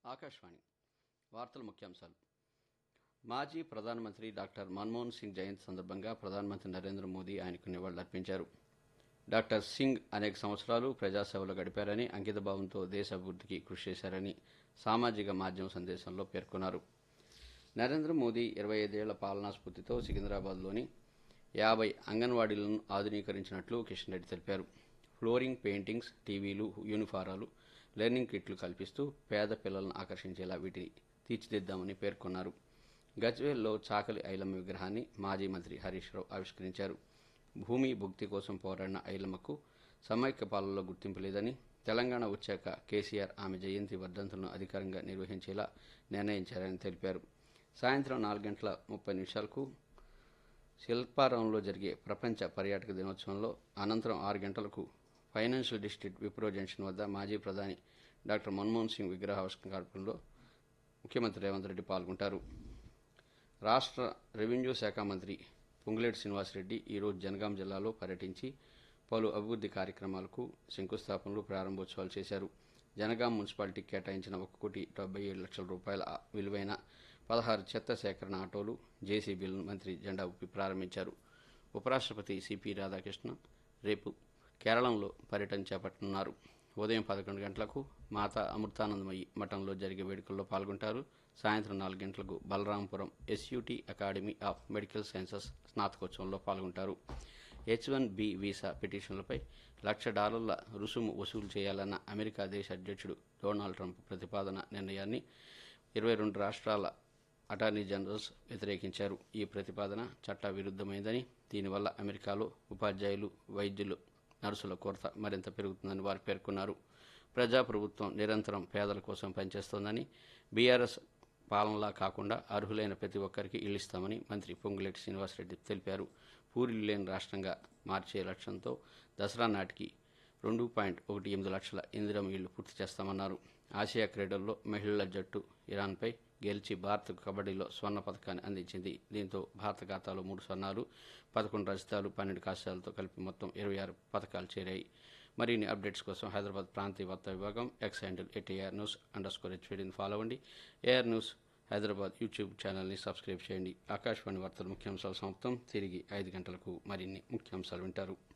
ఆకాశవాణి వార్తల ముఖ్యాంశాలు మాజీ ప్రధానమంత్రి డాక్టర్ మన్మోహన్ సింగ్ జయంతి సందర్భంగా ప్రధానమంత్రి నరేంద్ర మోదీ ఆయనకు నివాళులర్పించారు డాక్టర్ సింగ్ అనేక సంవత్సరాలు ప్రజాసేవలో గడిపారని అంకితభావంతో దేశ అభివృద్ధికి కృషి చేశారని సామాజిక మాధ్యమ సందేశంలో పేర్కొన్నారు నరేంద్ర మోదీ ఇరవై ఐదేళ్ల పాలనా స్ఫూర్తితో సికింద్రాబాద్లోని యాభై అంగన్వాడీలను ఆధునీకరించినట్లు కిషన్ రెడ్డి తెలిపారు ఫ్లోరింగ్ పెయింటింగ్స్ టీవీలు యూనిఫారాలు లెర్నింగ్ కిట్లు కల్పిస్తూ పేద పిల్లలను ఆకర్షించేలా వీటిని తీర్చిదిద్దామని పేర్కొన్నారు గజ్వేల్లో చాకలి ఐలమ్మ విగ్రహాన్ని మాజీ మంత్రి హరీష్ రావు ఆవిష్కరించారు భూమి భుక్తి కోసం పోరాడిన ఐలమ్మకు సమైక్య పాలనలో గుర్తింపు లేదని తెలంగాణ వచ్చాక కేసీఆర్ ఆమె జయంతి వర్ధంతులను అధికారంగా నిర్వహించేలా నిర్ణయించారని తెలిపారు సాయంత్రం నాలుగు గంటల ముప్పై నిమిషాలకు శిల్పారావంలో జరిగే ప్రపంచ పర్యాటక దినోత్సవంలో అనంతరం ఆరు గంటలకు ఫైనాన్షియల్ డిస్ట్రిక్ట్ విప్రో జంక్షన్ వద్ద మాజీ ప్రధాని డాక్టర్ మన్మోహన్ సింగ్ విగ్రహావిష్కరణ కార్యక్రమంలో ముఖ్యమంత్రి రేవంత్ రెడ్డి పాల్గొంటారు రాష్ట్ర రెవెన్యూ శాఖ మంత్రి పొంగులేటి శ్రీనివాసరెడ్డి ఈరోజు జనగాం జిల్లాలో పర్యటించి పలు అభివృద్ది కార్యక్రమాలకు శంకుస్థాపనలు ప్రారంభోత్సవాలు చేశారు జనగాం మున్సిపాలిటీకి కేటాయించిన ఒక కోటి డెబ్బై ఏడు లక్షల రూపాయల విలువైన పదహారు చెత్త సేకరణ ఆటోలు జేసీబీలను మంత్రి జెండా ఊపి ప్రారంభించారు ఉపరాష్ట్రపతి సిపి రాధాకృష్ణ రేపు కేరళంలో పర్యటన చేపట్టనున్నారు ఉదయం పదకొండు గంటలకు మాతా అమృతానందమయి మఠంలో జరిగే వేడుకల్లో పాల్గొంటారు సాయంత్రం నాలుగు గంటలకు Balarampuram SUT academy of medical sciences స్నాతకోత్సవంలో పాల్గొంటారు హెచ్ వన్ బి వీసా పిటిషన్లపై లక్ష డాలర్ల రుసుము వసూలు చేయాలన్న అమెరికా దేశ అధ్యక్షుడు డొనాల్డ్ ట్రంప్ ప్రతిపాదన నిర్ణయాన్ని ఇరవై రెండు రాష్ట్రాల అటార్నీ జనరల్స్ వ్యతిరేకించారు ఈ ప్రతిపాదన చట్ట విరుద్ధమైందని దీనివల్ల అమెరికాలో ఉపాధ్యాయులు వైద్యులు నర్సుల కొరత మరింత పెరుగుతుందని వారు పేర్కొన్నారు ప్రజాప్రభుత్వం నిరంతరం పేదల కోసం పనిచేస్తోందని బీఆర్ఎస్ పాలనలా కాకుండా అర్హులైన ప్రతి ఒక్కరికి ఇల్లు ఇస్తామని మంత్రి పొంగులేటి శ్రీనివాసరెడ్డి తెలిపారు పూరిలు లేని రాష్ట్రంగా మార్చే లక్ష్యంతో దసరా నాటికి రెండు పాయింట్ ఒకటి ఎనిమిది లక్షల ఇందిరం ఇళ్లు పూర్తి చేస్తామన్నారు ఆసియా క్రీడల్లో మహిళల జట్టు ఇరాన్పై గెలిచి భారత్ కబడ్డీలో స్వర్ణ పథకాన్ని అందించింది దీంతో భారత ఖాతాలో మూడు స్వర్ణాలు పదకొండు రజతాలు పన్నెండు కాశాలతో కలిపి మొత్తం ఇరవై ఆరు పథకాలు చేరాయి మరిన్ని అప్డేట్స్ కోసం హైదరాబాద్ ప్రాంతీయ వార్తా విభాగం X handle at A R news under score హెచ్వీడీని ఫాలో అవ్వండి ఏఆర్ న్యూస్ హైదరాబాద్ యూట్యూబ్ ఛానల్ని సబ్స్క్రైబ్ చేయండి ఆకాశవాణి వార్తల ముఖ్యాంశాలు సమాప్తం తిరిగి ఐదు గంటలకు మరిన్ని ముఖ్యాంశాలు వింటారు